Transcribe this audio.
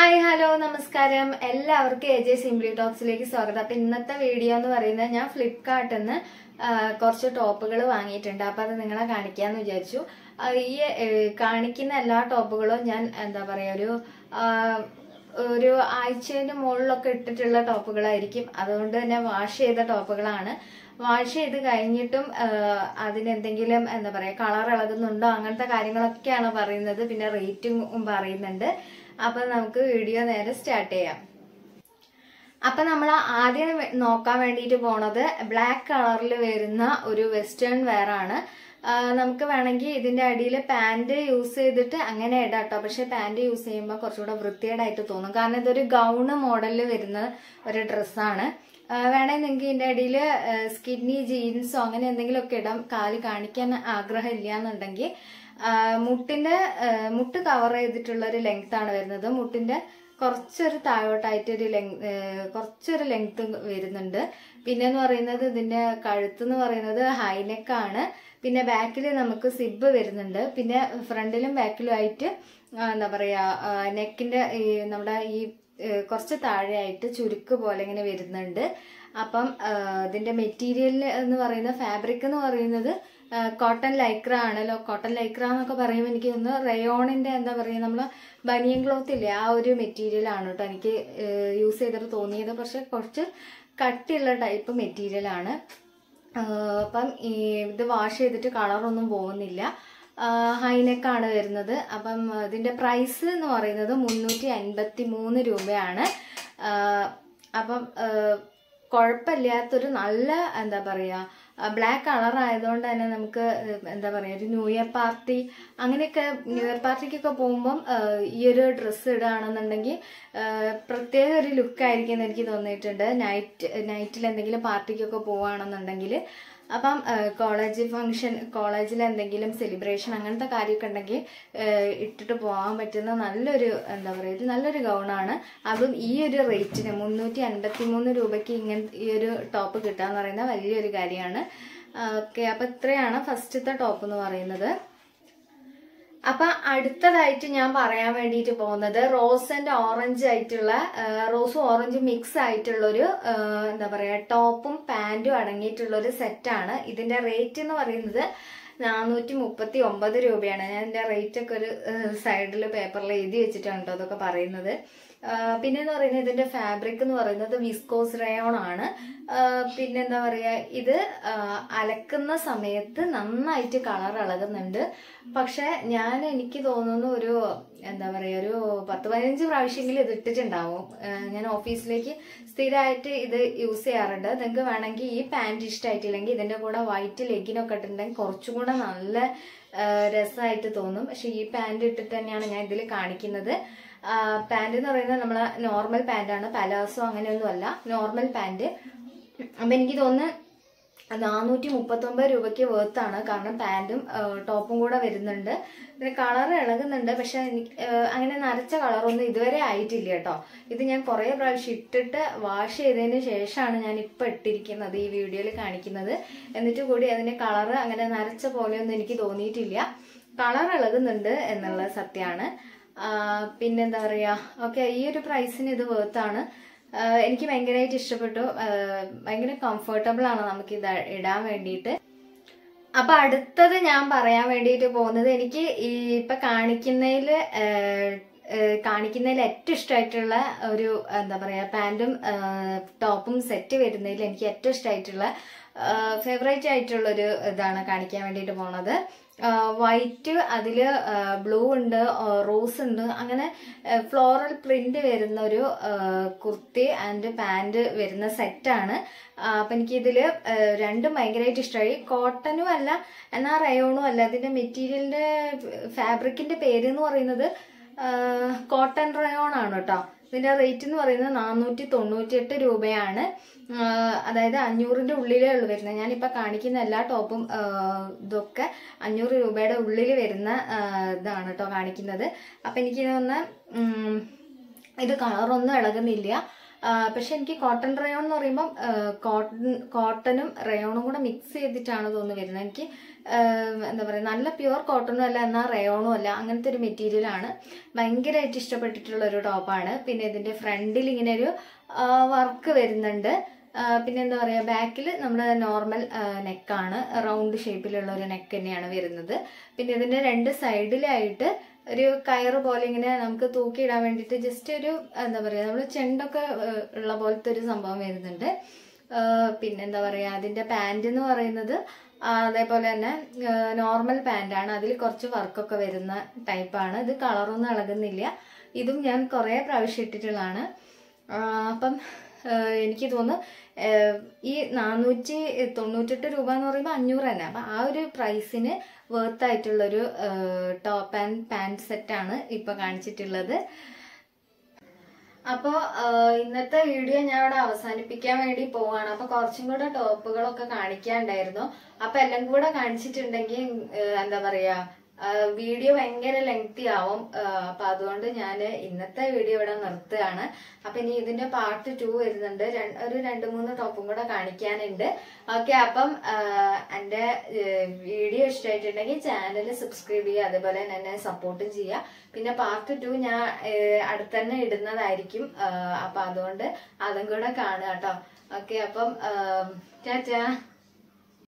hi hello നമസ്കാരം എല്ലാവർക്കും A J simply ടോക്സിലേക്ക് സ്വാഗതം അപ്പൊ ഇന്നത്തെ വീഡിയോ എന്ന് പറയുന്നത് ഞാൻ ഫ്ലിപ്കാർട്ടിൽ നിന്ന് കുറച്ച് ടോപ്പുകൾ വാങ്ങിയിട്ടുണ്ട് അപ്പൊ അത് നിങ്ങളെ കാണിക്കാന്ന് വിചാരിച്ചു ആ, ഈ ഏ, കാണിക്കുന്ന എല്ലാ ടോപ്പുകളും ഞാൻ എന്താ പറയാ ഒരു ആ, ഒരു ആഴ്ചയുടെ മുകളിലൊക്കെ ഇട്ടിട്ടുള്ള ടോപ്പുകളായിരിക്കും അതുകൊണ്ട് തന്നെ വാഷ് ചെയ്ത ടോപ്പുകളാണ് വാഷ് ചെയ്ത് കഴിഞ്ഞിട്ടും ആ, അതിനെന്തെങ്കിലും എന്താ പറയാ കളർ ഇളകുന്നുണ്ടോ അങ്ങനത്തെ കാര്യങ്ങളൊക്കെയാണ് പറയുന്നത് പിന്നെ റേറ്റും പറയുന്നുണ്ട് അപ്പൊ നമുക്ക് വീഡിയോ നേരെ സ്റ്റാർട്ട് ചെയ്യാം അപ്പൊ നമ്മൾ ആദ്യം വേ- നോക്കാൻ വേണ്ടിയിട്ട് പോണത് ബ്ലാക്ക് കളറിൽ വരുന്ന ഒരു വെസ്റ്റേൺ വെയർ ആണ് ആ, നമുക്ക് വേണമെങ്കിൽ ഇതിന്റെ അടിയിൽ പാന്റ് യൂസ് ചെയ്തിട്ട് അങ്ങനെ ഇടാം കേട്ടോ പക്ഷെ പാന്റ് യൂസ് ചെയ്യുമ്പോൾ കുറച്ചുകൂടെ വൃത്തികേടായിട്ട് തോന്നും കാരണം ഇതൊരു ഗൗണ് മോഡലിൽ വരുന്ന ഒരു ഡ്രസ്സാണ് വേണമെങ്കിൽ നിങ്ങൾക്ക് ഇതിന്റെ അടിയിൽ സ്കിന്നി ജീൻസോ അങ്ങനെ എന്തെങ്കിലുമൊക്കെ ഇടാം കാല് കാണിക്കാൻ ആഗ്രഹം ഇല്ല എന്നുണ്ടെങ്കിൽ ആ, മുട്ടിന്റെ ആ, മുട്ട് കവർ ചെയ്തിട്ടുള്ള ഒരു ലെങ്ത് ആണ് വരുന്നത് മുട്ടിന്റെ കുറച്ചൊരു താഴോട്ടായിട്ട് ഒരു ലെങ് കുറച്ചൊരു ലെങ്ത് വരുന്നുണ്ട് പിന്നെ എന്ന് പറയുന്നത് ഇതിന്റെ കഴുത്ത് എന്ന് പറയുന്നത് ഹൈനെക്ക് ആണ് പിന്നെ ബാക്കിൽ നമുക്ക് സിബ് വരുന്നുണ്ട് പിന്നെ ഫ്രണ്ടിലും ബാക്കിലും ആയിട്ട് ആ, എന്താ പറയാ നെക്കിന്റെ ഈ നമ്മുടെ ഈ ഏ, കുറച്ച് താഴെയായിട്ട് ചുരുക്ക് പോലെ ഇങ്ങനെ വരുന്നുണ്ട് അപ്പം ആ, ഇതിന്റെ മെറ്റീരിയൽ എന്ന് പറയുന്ന ഫാബ്രിക് എന്ന് പറയുന്നത് കോട്ടൺ ലൈക്ര ആണല്ലോ കോട്ടൺ ലൈക്ര എന്നൊക്കെ പറയുമ്പോൾ എനിക്ക് ഒന്ന് റയോണിന്റെ എന്താ പറയുക നമ്മൾ ബനിയൻ ക്ലോത്ത് ഇല്ലേ ആ ഒരു മെറ്റീരിയൽ ആണ് കേട്ടോ എനിക്ക് യൂസ് ചെയ്തിട്ട് തോന്നിയത് പക്ഷെ കുറച്ച് കട്ടിയുള്ള ടൈപ്പ് മെറ്റീരിയൽ ആണ് ആഹ് അപ്പം ഈ ഇത് വാഷ് ചെയ്തിട്ട് കളറൊന്നും പോകുന്നില്ല ഹൈനെക്കാണ് വരുന്നത് അപ്പം ഇതിന്റെ പ്രൈസ് എന്ന് പറയുന്നത് മുന്നൂറ്റി അൻപത്തി മൂന്ന് രൂപയാണ് ആഹ് അപ്പം ആഹ് കുഴപ്പമില്ലാത്തൊരു നല്ല എന്താ പറയാ ബ്ലാക്ക് കളർ ആയതുകൊണ്ട് തന്നെ നമുക്ക് എന്താ പറയാ ഒരു ന്യൂ ഇയർ പാർട്ടി അങ്ങനെയൊക്കെ ന്യൂ ഇയർ പാർട്ടിക്കൊക്കെ പോകുമ്പം ആഹ് ഈ ഒരു ഡ്രസ്സ് ഇടുകയാണെന്നുണ്ടെങ്കിൽ ആഹ് പ്രത്യേക ഒരു ലുക്ക് ആയിരിക്കും എന്ന് എനിക്ക് തോന്നിയിട്ടുണ്ട് നൈറ്റ് നൈറ്റിൽ എന്തെങ്കിലും പാർട്ടിക്കൊക്കെ പോവുകയാണെന്നുണ്ടെങ്കിൽ അപ്പം കോളേജ് ഫംഗ്ഷൻ കോളേജിൽ എന്തെങ്കിലും സെലിബ്രേഷൻ അങ്ങനത്തെ കാര്യമൊക്കെ ഉണ്ടെങ്കിൽ ആഹ് ഇട്ടിട്ട് പോകാൻ പറ്റുന്ന നല്ലൊരു എന്താ പറയുക ഇത് നല്ലൊരു ഗൗണാണ് അതും ഈ ഒരു റേറ്റിന് മുന്നൂറ്റി അൻപത്തി മൂന്ന് രൂപയ്ക്ക് ഇങ്ങനെ ഈ ഒരു ടോപ്പ് കിട്ടുക എന്ന് പറയുന്നത് വലിയൊരു കാര്യമാണ് ഓക്കെ അപ്പം ഇത്രയാണ് ഫസ്റ്റത്തെ ടോപ്പ് എന്ന് പറയുന്നത് അപ്പൊ അടുത്തതായിട്ട് ഞാൻ പറയാൻ വേണ്ടിയിട്ട് പോകുന്നത് റോസ് ആൻഡ് ഓറഞ്ച് ആയിട്ടുള്ള റോസും ഓറഞ്ചും മിക്സ് ആയിട്ടുള്ള ഒരു എന്താ പറയാ ടോപ്പും പാന്റും അടങ്ങിയിട്ടുള്ള ഒരു സെറ്റാണ് ഇതിന്റെ റേറ്റ് എന്ന് പറയുന്നത് നാനൂറ്റി മുപ്പത്തി ഒമ്പത് രൂപയാണ് ഞാൻ ഇതിന്റെ റേറ്റ് ഒക്കെ ഒരു സൈഡിൽ പേപ്പറിൽ എഴുതി വെച്ചിട്ടാണ് കേട്ടോ അതൊക്കെ പറയുന്നത് പിന്നെ എന്ന് പറയുന്നത് ഇതിന്റെ ഫാബ്രിക് എന്ന് പറയുന്നത് വിസ്കോസ് റയോൺ ആണ് ആ, പിന്നെ എന്താ പറയാ ഇത് ആ, അലക്കുന്ന സമയത്ത് നന്നായിട്ട് കളർ ഇളകുന്നുണ്ട് പക്ഷെ ഞാൻ എനിക്ക് തോന്നുന്നു ഒരു എന്താ പറയാ ഒരു പത്ത് പതിനഞ്ച് പ്രാവശ്യമെങ്കിലും ഇത് ഇട്ടിട്ടുണ്ടാവും ആ, ഞാൻ ഓഫീസിലേക്ക് സ്ഥിരമായിട്ട് ഇത് യൂസ് ചെയ്യാറുണ്ട് നിങ്ങൾക്ക് വേണമെങ്കിൽ ഈ പാൻറ് ഇഷ്ടമായിട്ടില്ലെങ്കിൽ ഇതിന്റെ കൂടെ വൈറ്റ് ലെഗിനൊക്കെ ഇട്ടിട്ടുണ്ടെങ്കിൽ കുറച്ചും കൂടെ നല്ല രസമായിട്ട് തോന്നും പക്ഷെ ഈ പാൻറ് ഇട്ടിട്ട് തന്നെയാണ് ഞാൻ ഇതിൽ കാണിക്കുന്നത് പാൻറ് എന്ന് പറയുന്നത് നമ്മളെ നോർമൽ പാൻറ്റാണ് പലാസോ അങ്ങനെയൊന്നും അല്ല നോർമൽ പാൻറ് അപ്പം എനിക്ക് തോന്നുന്നു നാനൂറ്റി മുപ്പത്തൊമ്പത് രൂപയ്ക്ക് വേർത്താണ് കാരണം പാൻറ്റും ടോപ്പും കൂടെ വരുന്നുണ്ട് പിന്നെ കളർ ഇളകുന്നുണ്ട് പക്ഷെ എനിക്ക് ആ, അങ്ങനെ നരച്ച കളറൊന്നും ഇതുവരെ ആയിട്ടില്ല കേട്ടോ ഇത് ഞാൻ കുറേ പ്രാവശ്യം ഇട്ടിട്ട് വാഷ് ചെയ്തതിന് ശേഷമാണ് ഞാൻ ഇപ്പം ഇട്ടിരിക്കുന്നത് ഈ വീഡിയോയിൽ കാണിക്കുന്നത് എന്നിട്ട് കൂടി അതിന്റെ കളർ അങ്ങനെ നരച്ച പോലെയൊന്നും എനിക്ക് തോന്നിയിട്ടില്ല കളർ ഇളകുന്നുണ്ട് എന്നുള്ള സത്യമാണ് പിന്നെന്താ പറയാ ഓക്കെ ഈ ഒരു പ്രൈസിന് ഇത് വേർത്താണ് ആഹ് എനിക്ക് ഭയങ്കരമായിട്ട് ഇഷ്ടപ്പെട്ടു ആഹ് ഭയങ്കര കംഫർട്ടബിൾ ആണ് നമുക്ക് ഇത് ഇടാൻ വേണ്ടിയിട്ട് അപ്പൊ അടുത്തത് ഞാൻ പറയാൻ വേണ്ടിയിട്ട് പോകുന്നത് എനിക്ക് ഈ ഇപ്പൊ കാണിക്കുന്നതിൽ കാണിക്കുന്നതിൽ ഏറ്റവും ഇഷ്ടമായിട്ടുള്ള ഒരു എന്താ പറയാ പാന്റും ടോപ്പും സെറ്റ് വരുന്നതിൽ എനിക്ക് ഏറ്റവും ഇഷ്ടമായിട്ടുള്ള ഫേവറേറ്റ് ആയിട്ടുള്ള ഒരു ഇതാണ് കാണിക്കാൻ വേണ്ടിയിട്ട് പോണത് വൈറ്റ് അതിൽ ബ്ലൂ ഉണ്ട് റോസ് ഉണ്ട് അങ്ങനെ ഫ്ലോറൽ പ്രിന്റ് വരുന്ന ഒരു ആ, കുർത്തി ആൻഡ് പാൻറ് വരുന്ന സെറ്റാണ് അപ്പം എനിക്കിതിൽ രണ്ടും ഭയങ്കരമായിട്ട് ഇഷ്ടമായി കോട്ടനും അല്ല എന്നാൽ റയോണും അല്ല അതിൻ്റെ മെറ്റീരിയലിൻ്റെ ഫാബ്രിക്കിൻ്റെ പേര് എന്ന് പറയുന്നത് കോട്ടൺ റയോൺ ആണ് കേട്ടോ ഇതിന്റെ റേറ്റ് എന്ന് പറയുന്നത് നാനൂറ്റി തൊണ്ണൂറ്റി എട്ട് രൂപയാണ് ആഹ് അതായത് അഞ്ഞൂറിന്റെ ഉള്ളിലേ ഉള്ളു വരുന്നത് ഞാനിപ്പോ കാണിക്കുന്ന എല്ലാ ടോപ്പും ആഹ് ഇതൊക്കെ അഞ്ഞൂറ് രൂപയുടെ ഉള്ളിൽ വരുന്ന ആഹ് ഇതാണ് കേട്ടോ കാണിക്കുന്നത് അപ്പൊ എനിക്ക് തോന്നുന്ന ഉം, ഇത് കളറൊന്നും ഇളകുന്നില്ല ആ, പക്ഷെ എനിക്ക് കോട്ടൺ റയോൺ എന്ന് പറയുമ്പോൾ കോട്ടൺ കോട്ടണും റയോണും കൂടെ മിക്സ് ചെയ്തിട്ടാണ് തോന്നുന്നു വരുന്നത് എനിക്ക് എന്താ പറയുക നല്ല പ്യുവർ കോട്ടണും അല്ല എന്നാൽ റയോണും അല്ല അങ്ങനത്തെ ഒരു മെറ്റീരിയൽ ആണ് ഭയങ്കരമായിട്ട് ഇഷ്ടപ്പെട്ടിട്ടുള്ള ഒരു ടോപ്പാണ് പിന്നെ ഇതിന്റെ ഫ്രണ്ടിൽ ഇങ്ങനെ ഒരു വർക്ക് വരുന്നുണ്ട് ആ, പിന്നെ എന്താ പറയുക ബാക്കിൽ നമ്മുടെ നോർമൽ നെക്കാണ് റൗണ്ട് ഷേപ്പിലുള്ള ഒരു നെക്ക് തന്നെയാണ് വരുന്നത് പിന്നെ ഇതിന്റെ രണ്ട് സൈഡിലായിട്ട് ഒരു കയറ് പോലെ ഇങ്ങനെ നമുക്ക് തൂക്കിയിടാൻ വേണ്ടിയിട്ട് ജസ്റ്റ് ഒരു എന്താ പറയുക നമ്മൾ ചെണ്ടൊക്കെ ആ, ഉള്ള പോലത്തെ ഒരു സംഭവം വരുന്നുണ്ട് ആ, പിന്നെ എന്താ പറയുക അതിന്റെ പാൻറ് എന്ന് പറയുന്നത് ആ, അതേപോലെ തന്നെ നോർമൽ പാൻറ്റാണ് അതിൽ കുറച്ച് വർക്കൊക്കെ വരുന്ന ടൈപ്പാണ് ഇത് കളറൊന്നും ഇളകുന്നില്ല ഇതും ഞാൻ കുറേ പ്രാവശ്യം ഇട്ടിട്ടുള്ളതാണ് ആ, അപ്പം ആ, എനിക്ക് തോന്നുന്നു ആ, ഈ നാനൂറ്റി തൊണ്ണൂറ്റെട്ട് രൂപ എന്ന് പറയുമ്പോൾ അഞ്ഞൂറ് തന്നെ അപ്പം ആ ഒരു പ്രൈസിന് വേർത്ത് ആയിട്ടുള്ളൊരു ടോപ്പ് ആൻഡ് പാൻറ് സെറ്റാണ് ഇപ്പോൾ കാണിച്ചിട്ടുള്ളത് അപ്പോൾ ഇന്നത്തെ വീഡിയോ ഞാൻ ഇവിടെ അവസാനിപ്പിക്കാൻ വേണ്ടി പോവാണ് അപ്പോൾ കുറച്ചും കൂടെ ടോപ്പുകളൊക്കെ കാണിക്കാണ്ടായിരുന്നു അപ്പോൾ എല്ലാം കൂടെ കാണിച്ചിട്ടുണ്ടെങ്കിൽ ഏഹ്, എന്താ പറയാ വീഡിയോ ഭയങ്കര ലെങ്തി ആവും ഏഹ്, അപ്പൊ അതുകൊണ്ട് ഞാൻ ഇന്നത്തെ വീഡിയോ ഇവിടെ നിർത്തുകയാണ് അപ്പൊ ഇനി ഇതിന്റെ പാർട്ട് ടു വരുന്നുണ്ട് രണ്ട്- ഒരു രണ്ട് മൂന്ന് ടോപ്പും കൂടെ കാണിക്കാനുണ്ട് ഓക്കെ അപ്പം ഏഹ്, എന്റെ വീഡിയോ ഇഷ്ടമായിട്ടുണ്ടെങ്കിൽ ചാനൽ സബ്സ്ക്രൈബ് ചെയ്യുക അതേപോലെ തന്നെ എന്നെ സപ്പോർട്ടും ചെയ്യുക പിന്നെ പാർട്ട് ടു ഞാൻ ഏഹ്, അടുത്തന്നെ ഇടുന്നതായിരിക്കും ഏഹ്, അപ്പൊ അതുകൊണ്ട് അതും കൂടെ കാണുക കേട്ടോ ഓക്കെ അപ്പം ടാറ്റാ